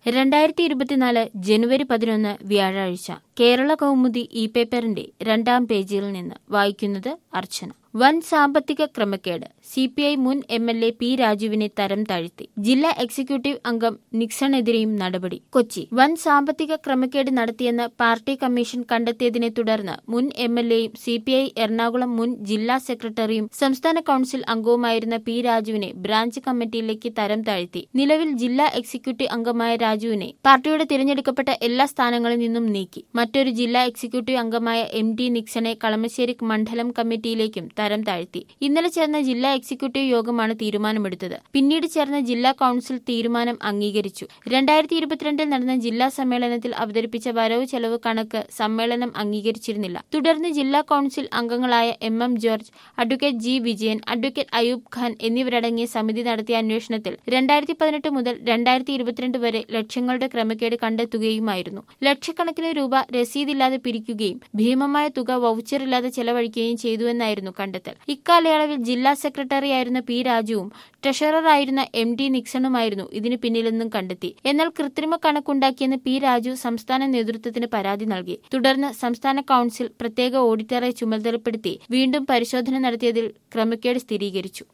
രണ്ടായിരത്തി ഇരുപത്തിനാല് ജനുവരി പതിനൊന്ന് വ്യാഴാഴ്ച കേരള കൗമുദി ഇ പേപ്പറിന്റെ രണ്ടാം പേജിൽ നിന്ന് വായിക്കുന്നത് അർച്ചന വൻ സാമ്പത്തിക ക്രമക്കേട് സി പി ഐ മുൻ എം എൽ എ പി രാജുവിനെ തരം താഴ്ത്തി ജില്ലാ എക്സിക്യൂട്ടീവ് അംഗം നിക്സണെതിരെയും നടപടി കൊച്ചി വൻ സാമ്പത്തിക ക്രമക്കേട് നടത്തിയെന്ന് പാർട്ടി കമ്മീഷൻ കണ്ടെത്തിയതിനെ തുടർന്ന് മുൻ എം എൽ എയും സി പി ഐ എറണാകുളം മുൻ ജില്ലാ സെക്രട്ടറിയും സംസ്ഥാന കൌൺസിൽ അംഗവുമായിരുന്ന പി രാജുവിനെ ബ്രാഞ്ച് കമ്മിറ്റിയിലേക്ക് തരം താഴ്ത്തി നിലവിൽ ജില്ലാ എക്സിക്യൂട്ടീവ് അംഗമായ രാജുവിനെ പാർട്ടിയുടെ തിരഞ്ഞെടുക്കപ്പെട്ട എല്ലാ സ്ഥാനങ്ങളിൽ നിന്നും നീക്കി മറ്റൊരു ജില്ലാ എക്സിക്യൂട്ടീവ് അംഗമായ എം ടി നിക്സണെ കളമശ്ശേരി മണ്ഡലം കമ്മിറ്റിയിലേക്കും തരം താഴ്ത്തി ഇന്നലെ ചേർന്ന ജില്ലാ എക്സിക്യൂട്ടീവ് യോഗമാണ് തീരുമാനമെടുത്തത് പിന്നീട് ചേർന്ന ജില്ലാ കൌൺസിൽ തീരുമാനം അംഗീകരിച്ചു രണ്ടായിരത്തി ഇരുപത്തിരണ്ടിൽ നടന്ന ജില്ലാ സമ്മേളനത്തിൽ അവതരിപ്പിച്ച വരവ് ചെലവ് കണക്ക് സമ്മേളനം അംഗീകരിച്ചിരുന്നില്ല തുടർന്ന് ജില്ലാ കൌൺസിൽ അംഗങ്ങളായ M M George advocate G Vijayan advocate Ayub Khan എന്നിവരടങ്ങിയ സമിതി നടത്തിയ അന്വേഷണത്തിൽ രണ്ടായിരത്തി പതിനെട്ട് മുതൽ രണ്ടായിരത്തി ഇരുപത്തിരണ്ട് വരെ ലക്ഷങ്ങളുടെ ക്രമക്കേട് കണ്ടെത്തുകയുമായിരുന്നു ലക്ഷക്കണക്കിന് രൂപ രസീതില്ലാതെ പിരിക്കുകയും ഭീമമായ തുക വൗച്ചറില്ലാതെ ചെലവഴിക്കുകയും ചെയ്തുവെന്നായിരുന്നു കണ്ടെത്തൽ ഇക്കാലയളവിൽ ജില്ലാ സെക്രട്ടറിയായിരുന്ന പി രാജുവും ട്രഷററായിരുന്ന എം ടി നിക്സണുമായിരുന്നു ഇതിന് പിന്നിലെന്നും കണ്ടെത്തി എന്നാൽ കൃത്രിമ കണക്കുണ്ടാക്കിയെന്ന് പി രാജു സംസ്ഥാന നേതൃത്വത്തിന് പരാതി നൽകി തുടർന്ന് സംസ്ഥാന കൌൺസിൽ പ്രത്യേക ഓഡിറ്ററെ ചുമതലപ്പെടുത്തി വീണ്ടും പരിശോധന നടത്തിയതിൽ ക്രമക്കേട് സ്ഥിരീകരിച്ചു